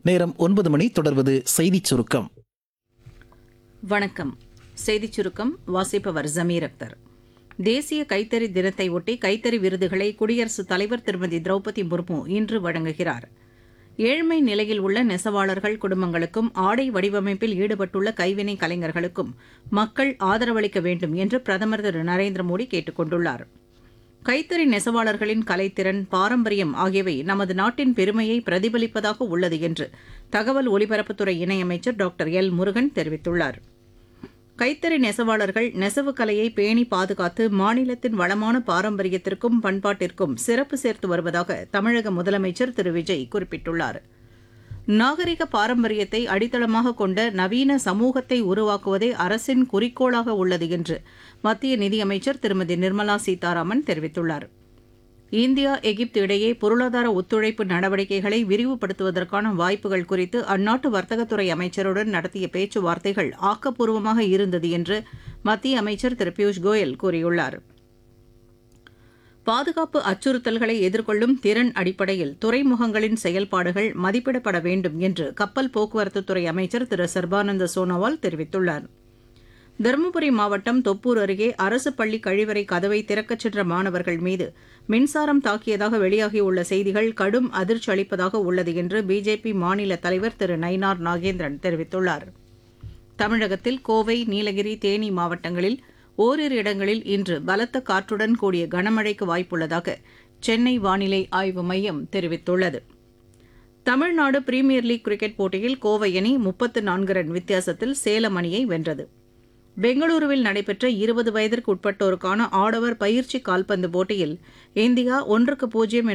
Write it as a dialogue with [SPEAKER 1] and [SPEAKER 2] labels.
[SPEAKER 1] நேரம் ஒன்பது மணி தொடர்வது செய்திச் சுருக்கம்
[SPEAKER 2] வணக்கம் செய்திச் சுருக்கம் வாசிப்பவர் ஜமீர் அக்தர் தேசிய கைத்தறி தினத்தை ஒட்டி கைத்தறி விருதுகளை குடியரசுத் தலைவர் திருமதி திரௌபதி முர்மு இன்று வழங்குகிறார் ஏழ்மை நிலையில் உள்ள நெசவாளர்கள் குடும்பங்களுக்கும் ஆடை வடிவமைப்பில் ஈடுபட்டுள்ள கைவினை கலைஞர்களுக்கும் மக்கள் ஆதரவளிக்க வேண்டும் என்று பிரதமர் திரு நரேந்திர மோடி கேட்டுக் கொண்டுள்ளார் கைத்தறி நெசவாளர்களின் கலைத்திறன் பாரம்பரியம் ஆகியவை நமது நாட்டின் பெருமையை பிரதிபலிப்பதாக உள்ளது என்று தகவல் ஒலிபரப்புத்துறை இணையமைச்சர் டாக்டர் எல் முருகன் தெரிவித்துள்ளார் கைத்தறி நெசவாளர்கள் நெசவு கலையை பேணி பாதுகாத்து மாநிலத்தின் வளமான பாரம்பரியத்திற்கும் பண்பாட்டிற்கும் சிறப்பு சேர்த்து வருவதாக தமிழக முதலமைச்சர் திரு விஜய் குறிப்பிட்டுள்ளார் நாகரிக பாரம்பரியத்தை அடித்தளமாக கொண்ட நவீன சமூகத்தை உருவாக்குவதே அரசின் குறிக்கோளாக உள்ளது என்று மத்திய நிதியமைச்சர் திருமதி நிர்மலா சீதாராமன் தெரிவித்துள்ளார் இந்தியா எகிப்து இடையே பொருளாதார ஒத்துழைப்பு நடவடிக்கைகளை விரிவுபடுத்துவதற்கான வாய்ப்புகள் குறித்து அந்நாட்டு வர்த்தகத்துறை அமைச்சருடன் நடத்திய பேச்சுவார்த்தைகள் ஆக்கப்பூர்வமாக இருந்தது என்று மத்திய அமைச்சர் திரு பியூஷ் கோயல் கூறியுள்ளார் பாதுகாப்பு அச்சுறுத்தல்களை எதிர்கொள்ளும் திறன் அடிப்படையில் துறைமுகங்களின் செயல்பாடுகள் மதிப்பிடப்பட வேண்டும் என்று கப்பல் போக்குவரத்துத்துறை அமைச்சர் திரு சர்பானந்த சோனோவால் தெரிவித்துள்ளார் தருமபுரி மாவட்டம் தொப்பூர் அருகே அரசு பள்ளி கழிவறை கதவை திறக்கச் சென்ற மாணவர்கள் மீது மின்சாரம் தாக்கியதாக வெளியாகியுள்ள செய்திகள் கடும் அதிர்ச்சி அளிப்பதாக உள்ளது என்று பிஜேபி மாநில தலைவர் திரு நயினார் நாகேந்திரன் தெரிவித்துள்ளார் தமிழகத்தில் கோவை நீலகிரி தேனி மாவட்டங்களில் ஓரிரு இடங்களில் இன்று பலத்த காற்றுடன் கூடிய கனமழைக்கு வாய்ப்புள்ளதாக சென்னை வானிலை ஆய்வு மையம் தெரிவித்துள்ளது தமிழ்நாடு பிரீமியர் லீக் கிரிக்கெட் போட்டியில் கோவை அணி முப்பத்து நான்கு ரன் வித்தியாசத்தில் சேலம் அணியை வென்றது பெங்களூருவில் நடைபெற்ற இருபது வயதிற்கு உட்பட்டோருக்கான ஆடவர் பயிற்சி கால்பந்து போட்டியில் இந்தியா ஒன்றுக்கு பூஜ்ஜியம்